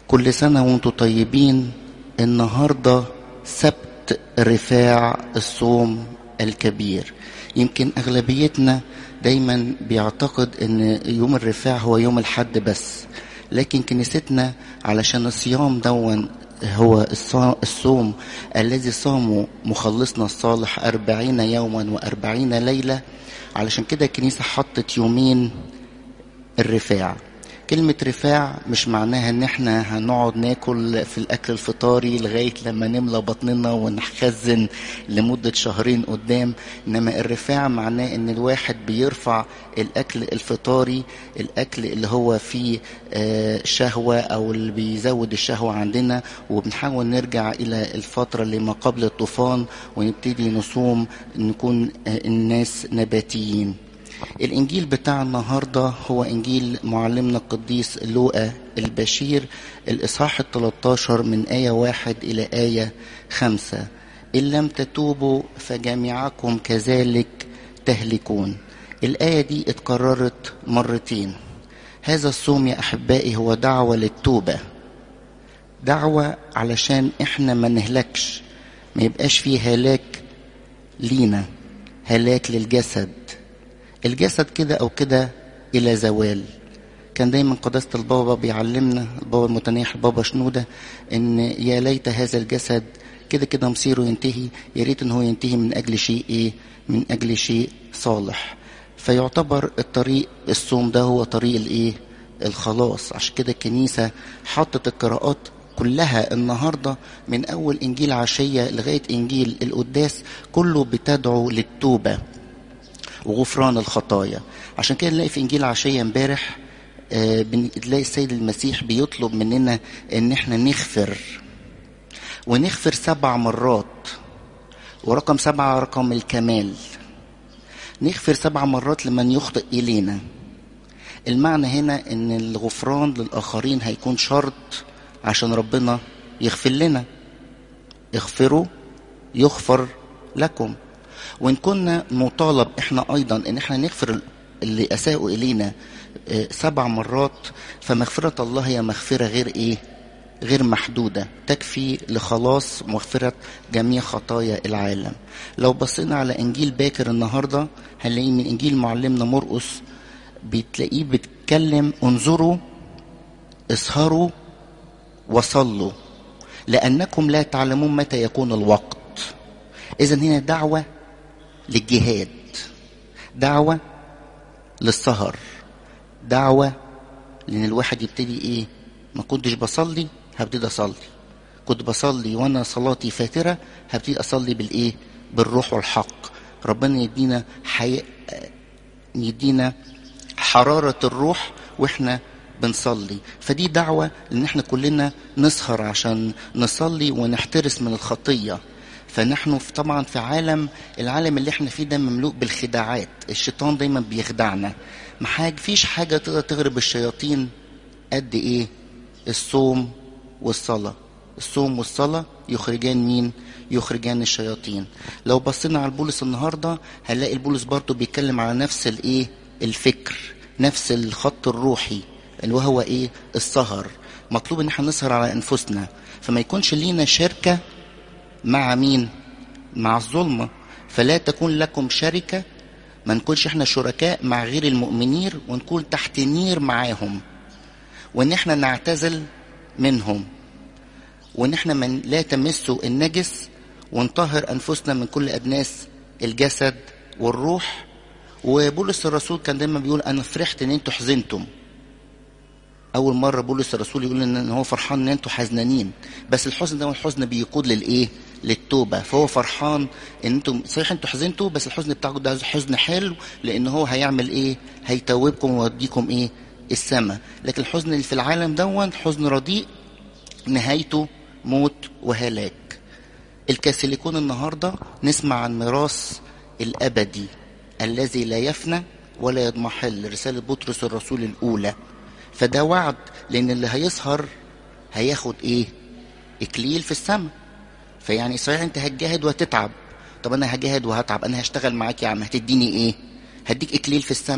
كل سنة وانتم طيبين النهاردة سبت رفاع الصوم الكبير يمكن أغلبيتنا دايما بيعتقد ان يوم الرفاع هو يوم الحد بس لكن كنيستنا علشان الصيام دون هو الصوم الذي صامه مخلصنا الصالح أربعين يوما وأربعين ليلة علشان كده الكنيسة حطت يومين الرفاع كلمة رفاع مش معناها ان احنا هنقعد ناكل في الاكل الفطاري لغاية لما نملى بطننا ونخزن لمدة شهرين قدام انما الرفاع معناه ان الواحد بيرفع الاكل الفطاري الاكل اللي هو فيه شهوة او اللي بيزود الشهوة عندنا وبنحاول نرجع الى الفترة اللي ما قبل الطوفان ونبتدي نصوم نكون الناس نباتيين الإنجيل بتاع النهاردة هو إنجيل معلمنا القديس لوقا البشير الإصحاح الثلاثة من آية واحد إلى آية خمسة إن لم تتوبوا فجميعكم كذلك تهلكون الآية دي اتكررت مرتين هذا الصوم يا أحبائي هو دعوة للتوبة دعوة علشان إحنا ما نهلكش ما يبقاش فيه هلاك لينا هلاك للجسد الجسد كده او كده الى زوال كان دايما قداسة البابا بيعلمنا البابا المتنيح البابا شنودة ان يا ليت هذا الجسد كده كده مصيره ينتهي يا ريت ان هو ينتهي من اجل شيء ايه من اجل شيء صالح فيعتبر الطريق الصوم ده هو طريق الايه الخلاص عشان كده الكنيسة حطت القراءات كلها النهاردة من أول إنجيل عشية لغاية إنجيل القداس كله بتدعو للتوبة وغفران الخطايا عشان كده نلاقي في انجيل عشيه امبارح آه بنلاقي السيد المسيح بيطلب مننا ان احنا نغفر ونغفر سبع مرات ورقم سبعة رقم الكمال نغفر سبع مرات لمن يخطئ إلينا المعنى هنا ان الغفران للآخرين هيكون شرط عشان ربنا يغفر لنا اغفروا يغفر لكم وان كنا نطالب احنا ايضا ان احنا نغفر اللي اساءوا الينا سبع مرات فمغفرة الله هي مغفرة غير ايه غير محدودة تكفي لخلاص مغفرة جميع خطايا العالم لو بصينا على انجيل باكر النهاردة هنلاقيه من انجيل معلمنا مرقس بتلاقيه بيتكلم انظروا اسهروا وصلوا لأنكم لا تعلمون متى يكون الوقت إذا هنا دعوة للجهاد دعوة للسهر دعوة لأن الواحد يبتدي إيه ما كنتش بصلي هبتدي أصلي كنت بصلي وأنا صلاتي فاترة هبتدي أصلي بالإيه بالروح والحق ربنا يدينا حي... يدينا حرارة الروح وإحنا بنصلي فدي دعوة ان احنا كلنا نسهر عشان نصلي ونحترس من الخطية فنحن في طبعا في عالم العالم اللي احنا فيه ده مملوء بالخداعات الشيطان دايما بيخدعنا ما حاجة فيش حاجة تقدر تغرب الشياطين قد ايه الصوم والصلاة الصوم والصلاة يخرجان مين يخرجان الشياطين لو بصينا على البولس النهاردة هنلاقي البولس برضه بيتكلم على نفس الايه الفكر نفس الخط الروحي اللي وهو ايه السهر مطلوب ان احنا نسهر على انفسنا فما يكونش لينا شركة مع مين مع الظلمة فلا تكون لكم شركة ما نكونش احنا شركاء مع غير المؤمنين ونكون تحت نير معاهم وان احنا نعتزل منهم وان احنا من لا تمسوا النجس ونطهر انفسنا من كل ادناس الجسد والروح وبولس الرسول كان دايما بيقول انا فرحت ان انتوا حزنتم اول مره بولس الرسول يقول ان هو فرحان ان انتوا حزنانين بس الحزن ده الحزن بيقود للايه للتوبه فهو فرحان ان انتم صحيح انتوا حزنتوا بس الحزن بتاعكم ده حزن حلو لان هو هيعمل ايه هيتوبكم ويوديكم ايه السماء لكن الحزن اللي في العالم دون حزن رديء نهايته موت وهلاك الكاثوليكون النهارده نسمع عن ميراث الابدي الذي لا يفنى ولا يضمحل رساله بطرس الرسول الاولى فده وعد لان اللي هيسهر هياخد ايه اكليل في السماء فيعني صحيح انت هتجاهد وهتتعب طب انا هجاهد وهتعب انا هشتغل معاك يا عم هتديني ايه هديك اكليل في السماء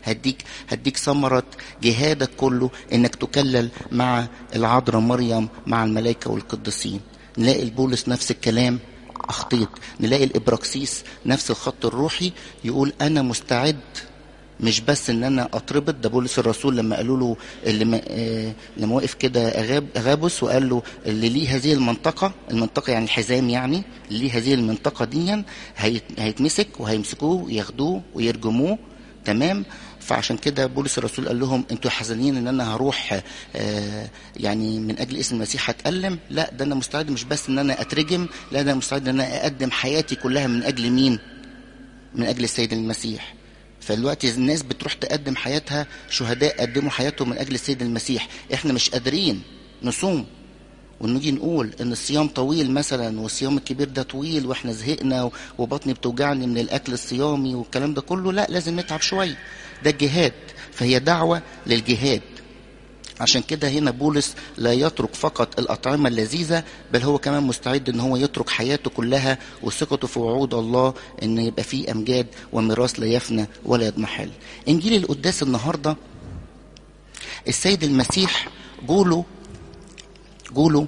هديك هديك ثمرة جهادك كله انك تكلل مع العذراء مريم مع الملائكة والقديسين نلاقي البولس نفس الكلام اخطيت نلاقي الابراكسيس نفس الخط الروحي يقول انا مستعد مش بس ان انا اتربط ده بولس الرسول لما قالوا له اللي ما آه لما وقف كده اغاب اغابس وقال له اللي ليه هذه المنطقه المنطقه يعني الحزام يعني اللي ليه هذه المنطقه دي هيتمسك وهيمسكوه وياخدوه ويرجموه تمام فعشان كده بولس الرسول قال لهم انتوا حزنين ان انا هروح آه يعني من اجل اسم المسيح هتألم لا ده انا مستعد مش بس ان انا اترجم لا ده انا مستعد ان انا اقدم حياتي كلها من اجل مين من اجل السيد المسيح فالوقت الناس بتروح تقدم حياتها شهداء قدموا حياتهم من اجل السيد المسيح احنا مش قادرين نصوم ونيجي نقول ان الصيام طويل مثلا والصيام الكبير ده طويل واحنا زهقنا وبطني بتوجعني من الاكل الصيامي والكلام ده كله لا لازم نتعب شويه ده الجهاد فهي دعوه للجهاد عشان كده هنا بولس لا يترك فقط الأطعمة اللذيذة بل هو كمان مستعد ان هو يترك حياته كلها وثقته في وعود الله ان يبقى فيه أمجاد وميراث لا يفنى ولا يضمحل إنجيل القداس النهاردة السيد المسيح قولوا قولوا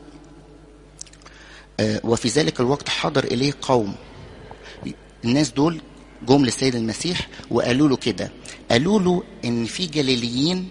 آه وفي ذلك الوقت حضر إليه قوم الناس دول جم للسيد المسيح وقالوا له كده قالوا له ان في جليليين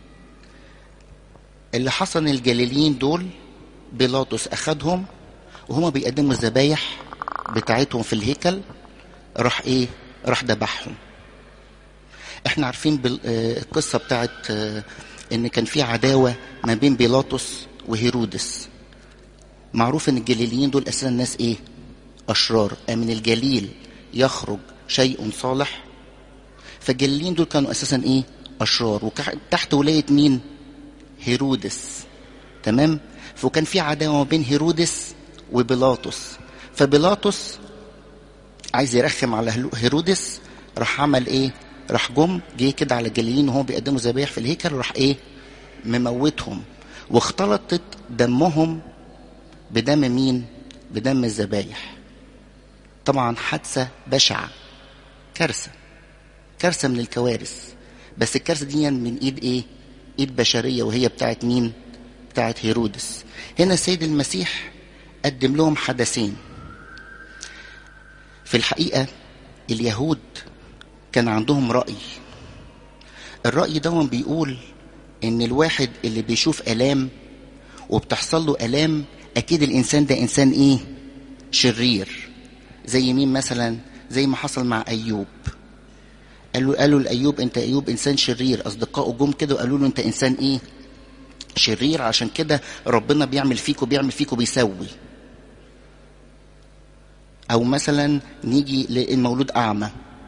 اللي حصل الجليليين دول بيلاطس اخدهم وهما بيقدموا الذبايح بتاعتهم في الهيكل راح ايه راح ذبحهم احنا عارفين بال... آه القصه بتاعت آه ان كان في عداوه ما بين بيلاطس وهيرودس معروف ان الجليليين دول اساسا ناس ايه اشرار من الجليل يخرج شيء صالح فالجليليين دول كانوا اساسا ايه اشرار وتحت ولايه مين هيرودس تمام فكان في عداوه ما بين هيرودس وبيلاطس فبيلاطس عايز يرخم على هيرودس راح عمل ايه راح جم جه كده على الجليليين وهم بيقدموا ذبايح في الهيكل راح ايه مموتهم واختلطت دمهم بدم مين بدم الذبايح طبعا حادثه بشعه كارثه كارثه من الكوارث بس الكارثه دي من ايد ايه ايد بشريه وهي بتاعت مين بتاعت هيرودس هنا السيد المسيح قدم لهم حدثين في الحقيقه اليهود كان عندهم راي الراي ده بيقول ان الواحد اللي بيشوف الام وبتحصل له الام اكيد الانسان ده انسان ايه شرير زي مين مثلا زي ما حصل مع ايوب قالوا قالوا لايوب انت ايوب انسان شرير اصدقائه جم كده وقالوا له انت انسان ايه شرير عشان كده ربنا بيعمل فيك وبيعمل فيك وبيسوي او مثلا نيجي للمولود اعمى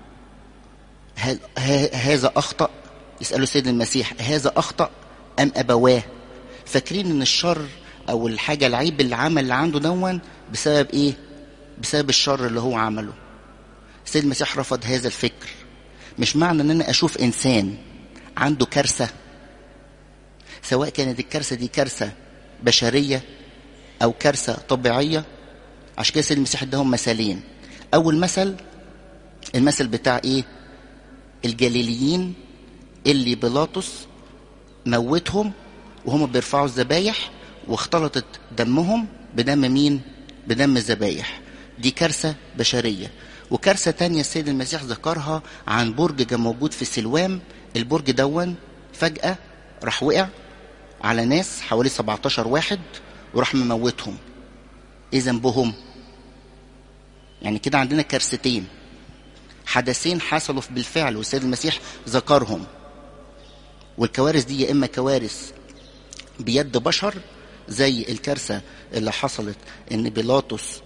هذا اخطا يسالوا السيد المسيح هذا اخطا ام ابواه فاكرين ان الشر او الحاجه العيب اللي عمل اللي عنده دون بسبب ايه بسبب الشر اللي هو عمله السيد المسيح رفض هذا الفكر مش معنى ان انا اشوف انسان عنده كارثه سواء كانت الكارثه دي كارثه بشريه او كارثه طبيعيه عشان كده السيد المسيح اداهم مثالين اول مثل المثل بتاع ايه الجليليين اللي بيلاطس موتهم وهم بيرفعوا الذبايح واختلطت دمهم بدم مين بدم الذبايح دي كارثه بشريه وكارثه تانية السيد المسيح ذكرها عن برج كان موجود في سلوام البرج دون فجاه راح وقع على ناس حوالي 17 واحد وراح مموتهم ايه ذنبهم يعني كده عندنا كارثتين حدثين حصلوا بالفعل والسيد المسيح ذكرهم والكوارث دي يا اما كوارث بيد بشر زي الكارثه اللي حصلت ان بيلاطس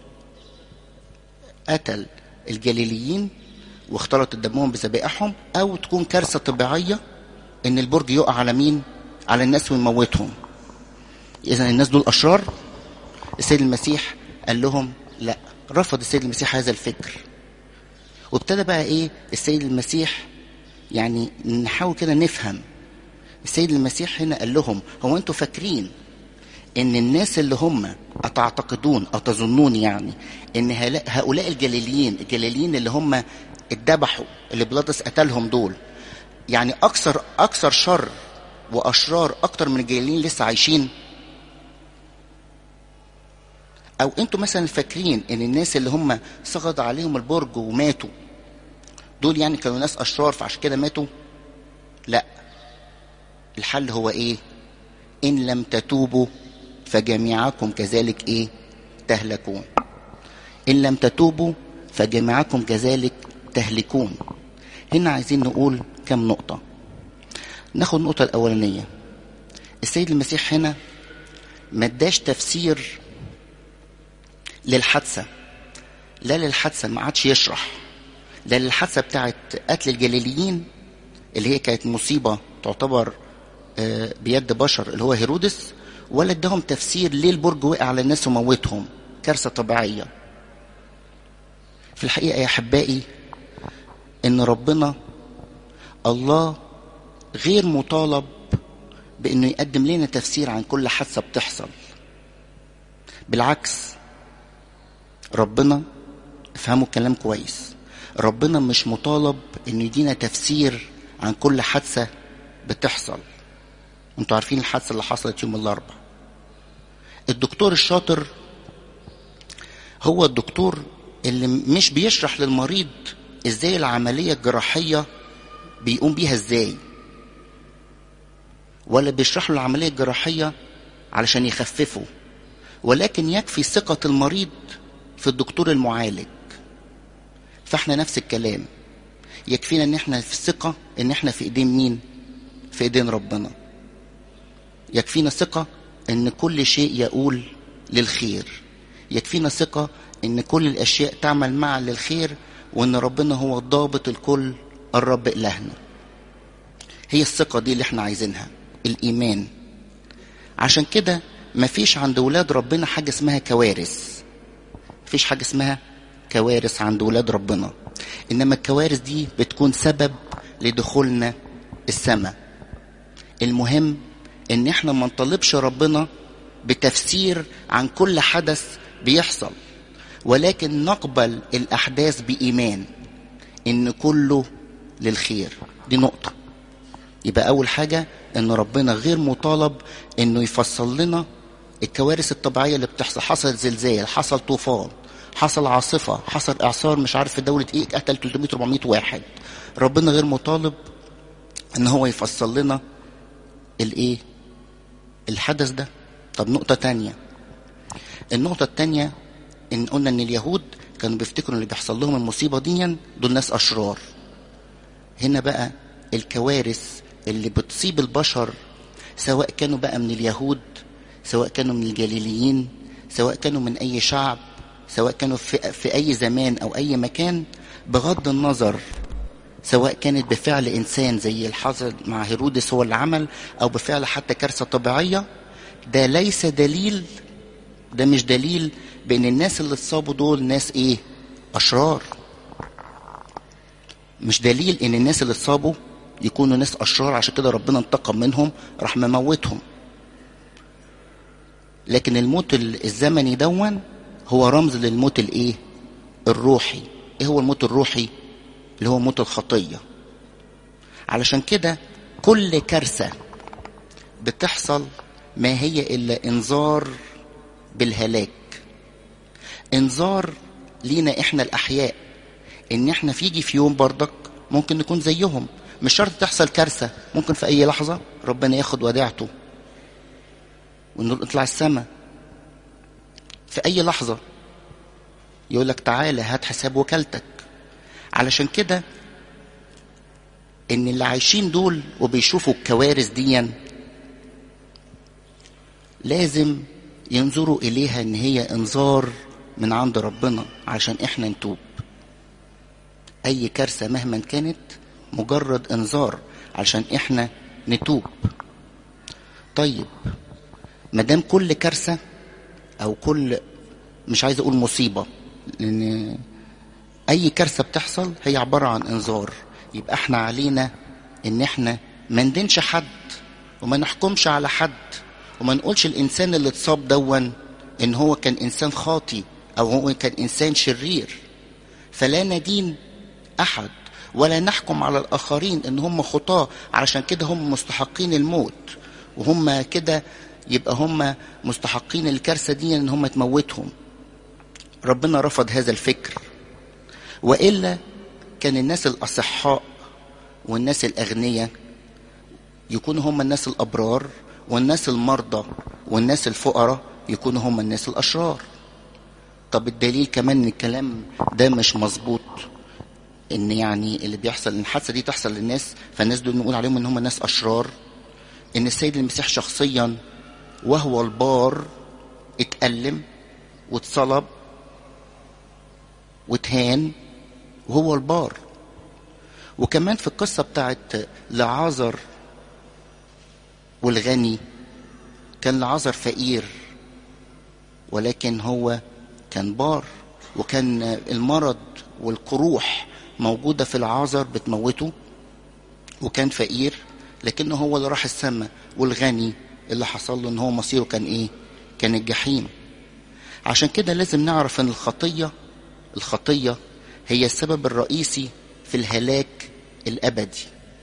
قتل الجليليين واختلط دمهم بذبائحهم او تكون كارثه طبيعيه ان البرج يقع على مين على الناس ويموتهم اذا الناس دول اشرار السيد المسيح قال لهم لا رفض السيد المسيح هذا الفكر وابتدى بقى ايه السيد المسيح يعني نحاول كده نفهم السيد المسيح هنا قال لهم هو انتوا فاكرين ان الناس اللي هم اتعتقدون او تظنون يعني ان هؤلاء الجليليين الجليليين اللي هم اتذبحوا اللي بيلاطس قتلهم دول يعني اكثر اكثر شر واشرار اكتر من الجاهلين لسه عايشين او انتوا مثلا فاكرين ان الناس اللي هم سقط عليهم البرج وماتوا دول يعني كانوا ناس اشرار فعشان كده ماتوا لا الحل هو ايه ان لم تتوبوا فجميعكم كذلك ايه تهلكون ان لم تتوبوا فجميعكم كذلك تهلكون هنا عايزين نقول كم نقطه ناخد النقطه الاولانيه السيد المسيح هنا ما اداش تفسير للحادثه لا للحادثه ما عادش يشرح لا للحادثه بتاعت قتل الجليليين اللي هي كانت مصيبه تعتبر بيد بشر اللي هو هيرودس ولا اداهم تفسير ليه البرج وقع على الناس وموتهم كارثه طبيعيه في الحقيقه يا احبائي ان ربنا الله غير مطالب بانه يقدم لنا تفسير عن كل حادثه بتحصل بالعكس ربنا افهموا الكلام كويس ربنا مش مطالب انه يدينا تفسير عن كل حادثه بتحصل انتوا عارفين الحادثه اللي حصلت يوم الاربعاء الدكتور الشاطر هو الدكتور اللي مش بيشرح للمريض ازاي العمليه الجراحيه بيقوم بيها ازاي ولا بيشرح له العمليه الجراحيه علشان يخففه ولكن يكفي ثقه المريض في الدكتور المعالج فاحنا نفس الكلام يكفينا ان احنا في الثقه ان احنا في ايدين مين في ايدين ربنا يكفينا ثقه ان كل شيء يقول للخير يكفينا ثقه ان كل الاشياء تعمل معا للخير وان ربنا هو ضابط الكل الرب الهنا هي الثقه دي اللي احنا عايزينها الايمان عشان كده مفيش عند ولاد ربنا حاجه اسمها كوارث مفيش حاجه اسمها كوارث عند ولاد ربنا انما الكوارث دي بتكون سبب لدخولنا السماء المهم ان احنا ما نطلبش ربنا بتفسير عن كل حدث بيحصل ولكن نقبل الاحداث بايمان ان كله للخير دي نقطه يبقى اول حاجه ان ربنا غير مطالب انه يفصل لنا الكوارث الطبيعيه اللي بتحصل حصل زلزال حصل طوفان حصل عاصفه حصل اعصار مش عارف في دوله ايه قتل 300 400 واحد ربنا غير مطالب ان هو يفصل لنا الايه الحدث ده طب نقطه تانية النقطه التانية ان قلنا ان اليهود كانوا بيفتكروا اللي بيحصل لهم المصيبه دي دول ناس اشرار هنا بقى الكوارث اللي بتصيب البشر سواء كانوا بقى من اليهود سواء كانوا من الجليليين سواء كانوا من اي شعب سواء كانوا في, في اي زمان او اي مكان بغض النظر سواء كانت بفعل انسان زي الحصل مع هيرودس هو اللي عمل او بفعل حتى كارثه طبيعيه ده ليس دليل ده مش دليل بان الناس اللي اتصابوا دول ناس ايه اشرار مش دليل ان الناس اللي اتصابوا يكونوا ناس اشرار عشان كده ربنا انتقم منهم راح مموتهم لكن الموت الزمني دون هو رمز للموت الايه الروحي ايه هو الموت الروحي اللي هو موت الخطيه علشان كده كل كارثه بتحصل ما هي الا انذار بالهلاك انذار لينا احنا الاحياء ان احنا فيجي في يوم بردك ممكن نكون زيهم مش شرط تحصل كارثه ممكن في اي لحظه ربنا ياخد وديعته ونطلع السماء في اي لحظه يقول لك تعالى هات حساب وكالتك علشان كده ان اللي عايشين دول وبيشوفوا الكوارث دي لازم ينظروا اليها ان هي انذار من عند ربنا عشان احنا نتوب اي كارثه مهما كانت مجرد انذار عشان احنا نتوب طيب مادام كل كارثه او كل مش عايز اقول مصيبه لان اي كارثه بتحصل هي عباره عن انذار يبقى احنا علينا ان احنا ما ندينش حد وما نحكمش على حد وما نقولش الانسان اللي اتصاب دون ان هو كان انسان خاطي او هو كان انسان شرير فلا ندين احد ولا نحكم على الآخرين إن هم خطاة علشان كده هم مستحقين الموت وهم كده يبقى هم مستحقين الكارثة دي إن هم تموتهم ربنا رفض هذا الفكر وإلا كان الناس الأصحاء والناس الأغنياء يكونوا هم الناس الأبرار والناس المرضى والناس الفقراء يكونوا هم الناس الأشرار طب الدليل كمان ان الكلام ده مش مظبوط ان يعني اللي بيحصل ان الحادثه دي تحصل للناس فالناس دول نقول عليهم ان هم ناس اشرار ان السيد المسيح شخصيا وهو البار اتألم واتصلب واتهان وهو البار وكمان في القصة بتاعت لعازر والغني كان لعازر فقير ولكن هو كان بار وكان المرض والقروح موجودة في العازر بتموته وكان فقير لكنه هو اللي راح السماء والغني اللي حصل له ان هو مصيره كان ايه كان الجحيم عشان كده لازم نعرف ان الخطية الخطية هي السبب الرئيسي في الهلاك الابدي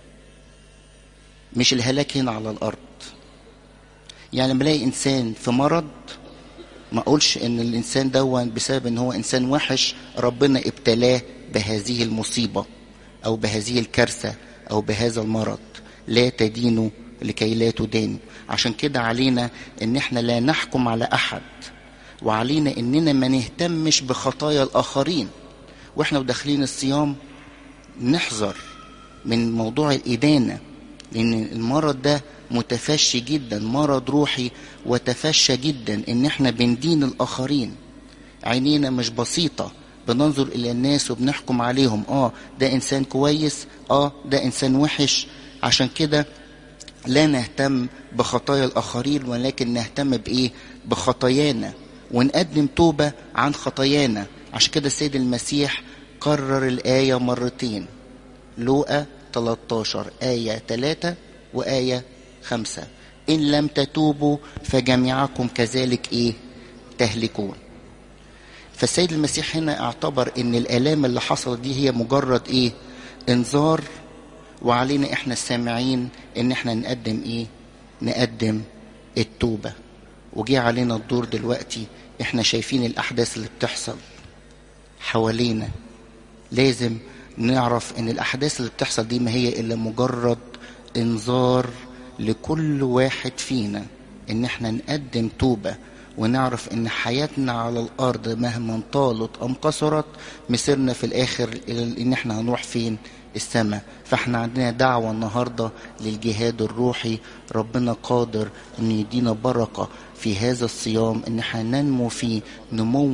مش الهلاك هنا على الارض يعني لما الاقي انسان في مرض ما اقولش ان الانسان دون بسبب ان هو انسان وحش ربنا ابتلاه بهذه المصيبه او بهذه الكارثه او بهذا المرض لا تدينوا لكي لا تدان عشان كده علينا ان احنا لا نحكم على احد وعلينا اننا ما نهتمش بخطايا الاخرين واحنا وداخلين الصيام نحذر من موضوع الادانه لان المرض ده متفشي جدا مرض روحي وتفشى جدا ان احنا بندين الاخرين عينينا مش بسيطة بننظر الى الناس وبنحكم عليهم اه ده انسان كويس اه ده انسان وحش عشان كده لا نهتم بخطايا الاخرين ولكن نهتم بايه بخطايانا ونقدم توبة عن خطايانا عشان كده السيد المسيح كرر الآية مرتين لوقا 13 آية 3 وآية خمسة إن لم تتوبوا فجميعكم كذلك إيه تهلكون فالسيد المسيح هنا اعتبر ان الالام اللي حصلت دي هي مجرد ايه انذار وعلينا احنا السامعين ان احنا نقدم ايه نقدم التوبة وجي علينا الدور دلوقتي احنا شايفين الاحداث اللي بتحصل حوالينا لازم نعرف ان الاحداث اللي بتحصل دي ما هي الا مجرد انذار لكل واحد فينا ان احنا نقدم توبه ونعرف ان حياتنا على الارض مهما طالت ام قصرت مسيرنا في الاخر الى ان احنا هنروح فين السماء فاحنا عندنا دعوة النهاردة للجهاد الروحي ربنا قادر ان يدينا بركة في هذا الصيام ان احنا ننمو فيه نمو